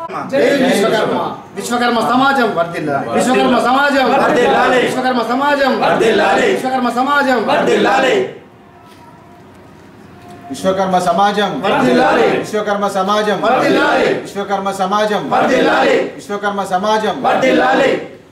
జై విశ్వకర్మ విశ్వకర్మ సమాజం వర్ధిల్ల విశ్వకర్మ సమాజం వర్ధిల్లాలి. విశ్వకర్మ సమాజం వర్ధిల్లాలి. విశ్వకర్మ సమాజం వర్ధిల్లాలి విశ్వకర్మ సమాజం వర్ధిల్లాలి. విశ్వకర్మ సమాజం వర్ధిల్లాలి. విశ్వకర్మ సమాజం వర్ధిల్లాలి. విశ్వకర్మ సమాజం వర్ధిల్లాలి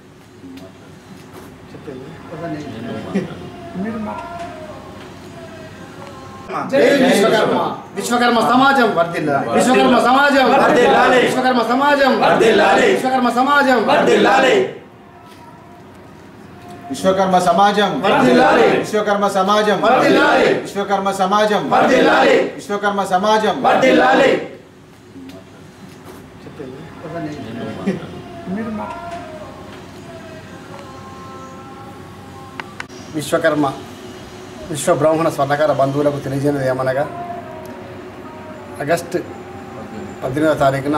జై విశ్వకర్మ విశ్వకర్మ సమాజం వర్ధిల్ల విశ్వకర్మ సమాజం వర్ధిల్లాలి. విశ్వకర్మ సమాజం వర్ధిల్లాలి. విశ్వకర్మ సమాజం వర్ధిల్లాలి విశ్వకర్మ సమాజం వర్ధిల్లాలి. విశ్వకర్మ సమాజం వర్ధిల్లాలి. విశ్వకర్మ సమాజం వర్ధిల్లాలి. విశ్వకర్మ సమాజం వర్ధిల్లాలి విశ్వకర్మ విశ్వ బ్రాహ్మణ స్వర్ణకార బంధువులకు తెలియజేయనిది ఏమనగా ఆగస్టు పద్దెనిమిదవ తారీఖున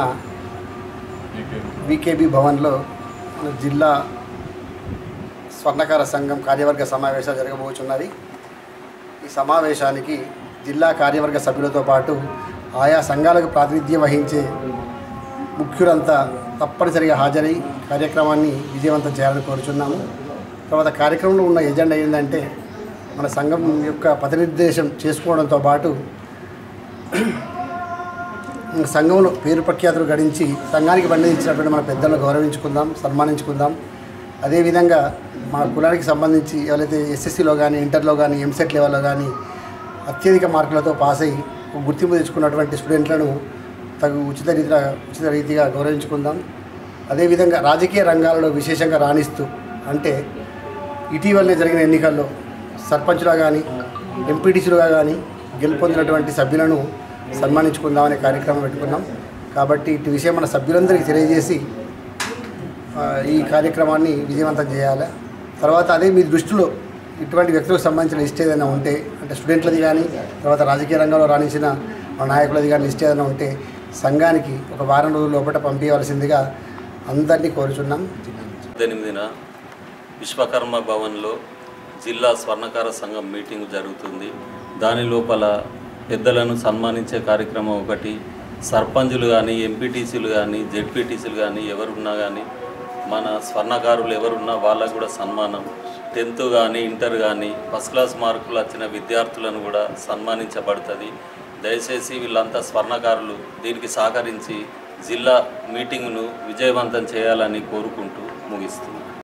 వికేబి భవన్లో మన జిల్లా స్వర్ణకార సంఘం కార్యవర్గ సమావేశాలు జరగబోతున్నది ఈ సమావేశానికి జిల్లా కార్యవర్గ సభ్యులతో పాటు ఆయా సంఘాలకు ప్రాతినిధ్యం వహించే ముఖ్యులంతా తప్పనిసరిగా హాజరై కార్యక్రమాన్ని విజయవంతం చేయాలని కోరుచున్నాము తర్వాత కార్యక్రమంలో ఉన్న ఎజెండా ఏంటంటే మన సంఘం యొక్క పథనిర్దేశం చేసుకోవడంతో పాటు సంఘంలో పేరు ప్రఖ్యాతులు గడించి సంఘానికి బంధించినటువంటి మన పెద్దలను గౌరవించుకుందాం సన్మానించుకుందాం అదేవిధంగా మన కులానికి సంబంధించి ఎవరైతే ఎస్ఎస్సిలో కానీ ఇంటర్లో కానీ ఎంసెట్ లెవెల్లో కానీ అత్యధిక మార్కులతో పాస్ అయ్యి ఒక గుర్తింపు తెచ్చుకున్నటువంటి స్టూడెంట్లను తగు ఉచిత రీతిగా ఉచిత రీతిగా గౌరవించుకుందాం అదేవిధంగా రాజకీయ రంగాలలో విశేషంగా రాణిస్తూ అంటే ఇటీవలనే జరిగిన ఎన్నికల్లో సర్పంచ్లుగా కానీ ఎంపీటీసీలుగా కానీ గెలుపొందినటువంటి సభ్యులను సన్మానించుకుందామనే కార్యక్రమం పెట్టుకున్నాం కాబట్టి ఇటు విషయం మన సభ్యులందరికీ తెలియజేసి ఆ, ఈ కార్యక్రమాన్ని విజయవంతం చేయాలి తర్వాత అదే మీ దృష్టిలో ఇటువంటి వ్యక్తులకు సంబంధించిన లిస్ట్ ఏదైనా ఉంటే అంటే స్టూడెంట్లది కానీ తర్వాత రాజకీయ రంగంలో రాణించిన మన నాయకులది కానీ లిస్ట్ ఏదైనా ఉంటే సంఘానికి ఒక వారం రోజుల లోపల పంపించవలసిందిగా అందరినీ కోరుచున్నాం పద్దెనిమిదిన విశ్వకర్మ భవన్లో జిల్లా స్వర్ణకార సంఘం మీటింగ్ జరుగుతుంది దాని లోపల పెద్దలను సన్మానించే కార్యక్రమం ఒకటి సర్పంచులు కానీ ఎంపీటీసీలు కానీ జెడ్పీటీసీలు కానీ ఎవరున్నా కానీ మన స్వర్ణకారులు ఎవరున్నా వాళ్ళకు కూడా సన్మానం టెన్త్ కానీ ఇంటర్ కానీ ఫస్ట్ క్లాస్ మార్కులు వచ్చిన విద్యార్థులను కూడా సన్మానించబడుతుంది దయచేసి వీళ్ళంతా స్వర్ణకారులు దీనికి సహకరించి జిల్లా మీటింగ్ను విజయవంతం చేయాలని కోరుకుంటూ ముగిస్తుంది